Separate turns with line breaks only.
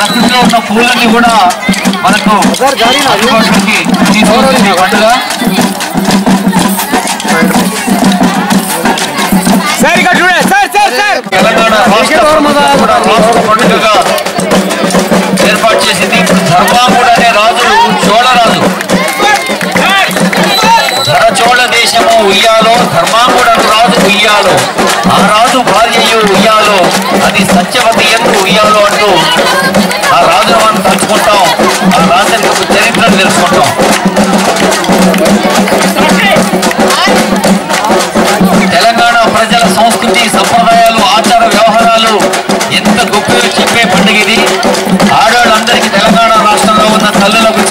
ప్రకృతిలో ఉన్న పూలన్నీ కూడా మనకు అందుబాటులోకి తీసుకొస్తుంది ఈ పండుగ
సార్ ఇక్కడ చూడండి సార్ సార్ సార్
తెలంగాణ రాష్ట్ర ప్రభుత్వం కూడా రాష్ట్ర పండుగగా ఏర్పాటు చేసింది ఇప్పుడు ధర్మాంగుడు అనే రాజు చోళరాజు ధరచోళ దేశము ఉయ్యాలో ధర్మాంగుడు అను రాజు ఉయ్యాలో ఆ రాజు భార్యయు ఉయ్యాలో అది సత్యవతి ఎందు ఉయ్యాలో అంటూ ఆ రాజును మనం తలుచుకుంటాం ఆ రాజు యొక్క చరిత్రను తెలుసుకుంటాం తెలంగాణ ప్రజల సంస్కృతి సంప్రదాయాలు ఆచార వ్యవహారాలు ఎంత గొప్పగా చెప్పే పండుగ ఇది ఆడవాళ్ళందరికీ తెలంగాణ రాష్ట్రంలో ఉన్న తల్లులకు